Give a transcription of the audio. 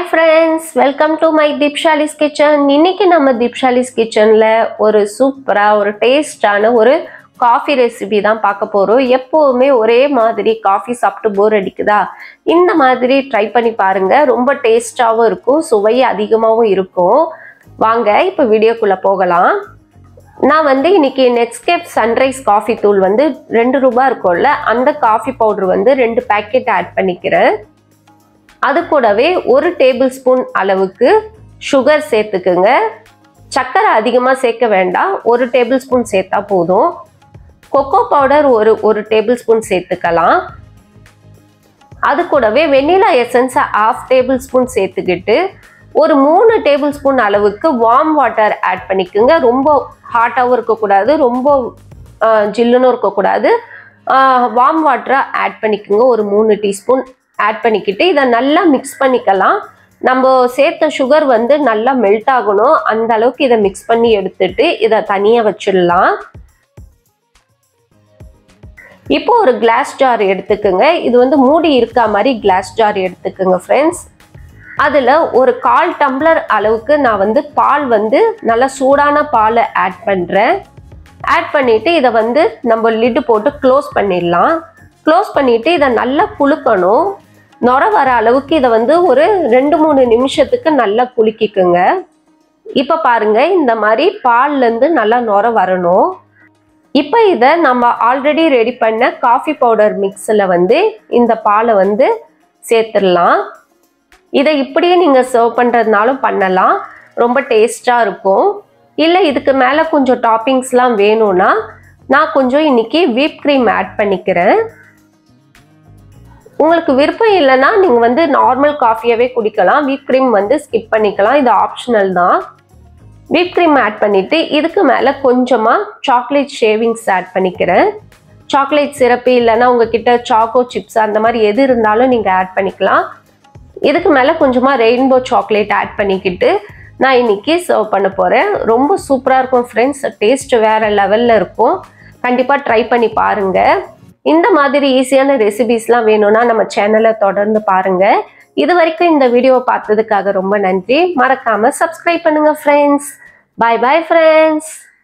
friends welcome to my Deepshali's kitchen இன்னைக்கு நம்ம தீப்ஷாலிஸ் கிச்சனில் ஒரு சூப்பராக ஒரு டேஸ்டான ஒரு காஃபி ரெசிபி தான் பார்க்க போகிறோம் எப்போவுமே ஒரே மாதிரி காஃபி சாப்பிட்டு போர் அடிக்குதா இந்த மாதிரி ட்ரை பண்ணி பாருங்க ரொம்ப டேஸ்டாகவும் இருக்கும் சுவை அதிகமாகவும் இருக்கும் வாங்க இப்போ வீடியோக்குள்ளே போகலாம் நான் வந்து இன்னைக்கு நெக்ஸ்கேப் சன்ரைஸ் காஃபி தூள் வந்து ரெண்டு ரூபாய் இருக்கும்ல அந்த காஃபி பவுடர் வந்து ரெண்டு பேக்கெட் ஆட் பண்ணிக்கிறேன் அது கூடவே ஒரு டேபிள் ஸ்பூன் அளவுக்கு சுகர் சேர்த்துக்குங்க சர்க்கரை அதிகமாக சேர்க்க வேண்டாம் ஒரு டேபிள் ஸ்பூன் சேர்த்தா போதும் கொக்கோ பவுடர் ஒரு ஒரு டேபிள் ஸ்பூன் சேர்த்துக்கலாம் அது கூடவே வெண்ணிலா எசன்ஸை ஆஃப் டேபிள் ஸ்பூன் சேர்த்துக்கிட்டு ஒரு மூணு டேபிள் ஸ்பூன் அளவுக்கு வார்ம் வாட்டர் ஆட் பண்ணிக்கோங்க ரொம்ப ஹாட்டாகவும் இருக்கக்கூடாது ரொம்ப ஜில்லுன்னு இருக்கக்கூடாது வார்ம் வாட்டரை ஆட் பண்ணிக்கோங்க ஒரு மூணு டீஸ்பூன் ஆட் பண்ணிக்கிட்டு இதை நல்லா மிக்ஸ் பண்ணிக்கலாம் நம்ம சேர்த்த சுகர் வந்து நல்லா மெல்ட் ஆகணும் அந்த அளவுக்கு இதை மிக்ஸ் பண்ணி எடுத்துட்டு இதை தனியாக வச்சிடலாம் இப்போ ஒரு கிளாஸ் ஜார் எடுத்துக்கோங்க இது வந்து மூடி இருக்கா மாதிரி கிளாஸ் ஜார் எடுத்துக்கோங்க ஃப்ரெண்ட்ஸ் அதில் ஒரு கால் டம்ளர் அளவுக்கு நான் வந்து பால் வந்து நல்லா சூடான பாலை ஆட் பண்ணுறேன் ஆட் பண்ணிவிட்டு இதை வந்து நம்ம லிட்டு போட்டு க்ளோஸ் பண்ணிடலாம் க்ளோஸ் பண்ணிவிட்டு இதை நல்லா குலுக்கணும் நுர வர அளவுக்கு இதை வந்து ஒரு ரெண்டு மூணு நிமிஷத்துக்கு நல்லா குலுக்கிக்குங்க இப்போ பாருங்க இந்த மாதிரி பால்லேருந்து நல்லா நுர வரணும் இப்போ இதை நம்ம ஆல்ரெடி ரெடி பண்ண காஃபி பவுடர் மிக்ஸில் வந்து இந்த பாலை வந்து சேர்த்துடலாம் இதை இப்படியே நீங்கள் சர்வ் பண்ணுறதுனாலும் பண்ணலாம் ரொம்ப டேஸ்ட்டாக இருக்கும் இல்லை இதுக்கு மேலே கொஞ்சம் டாப்பிங்ஸ்லாம் வேணும்னா நான் கொஞ்சம் இன்னைக்கு வீப் க்ரீம் ஆட் பண்ணிக்கிறேன் உங்களுக்கு விருப்பம் இல்லைன்னா நீங்கள் வந்து நார்மல் காஃபியாகவே குடிக்கலாம் வீப் க்ரீம் வந்து ஸ்கிப் பண்ணிக்கலாம் இது ஆப்ஷனல் தான் வீப் க்ரீம் ஆட் பண்ணிவிட்டு இதுக்கு மேலே கொஞ்சமாக சாக்லேட் ஷேவிங்ஸ் ஆட் பண்ணிக்கிறேன் சாக்லேட் சிரப்பு இல்லைன்னா உங்ககிட்ட சாக்கோ சிப்ஸ் அந்த மாதிரி எது இருந்தாலும் நீங்கள் ஆட் பண்ணிக்கலாம் இதுக்கு மேலே கொஞ்சமாக ரெயின்போ சாக்லேட் ஆட் பண்ணிக்கிட்டு நான் இன்னைக்கு சர்வ் பண்ண போகிறேன் ரொம்ப சூப்பராக இருக்கும் ஃப்ரெண்ட்ஸ் டேஸ்ட் வேறு லெவலில் இருக்கும் கண்டிப்பாக ட்ரை பண்ணி பாருங்கள் இந்த மாதிரி ஈஸியான ரெசிபிஸ்லாம் வேணும்னா நம்ம சேனலை தொடர்ந்து பாருங்கள் இது வரைக்கும் இந்த வீடியோவை பார்த்ததுக்காக ரொம்ப நன்றி மறக்காமல் சப்ஸ்கிரைப் பண்ணுங்கள் ஃப்ரெண்ட்ஸ் பாய் பாய் ஃப்ரெண்ட்ஸ்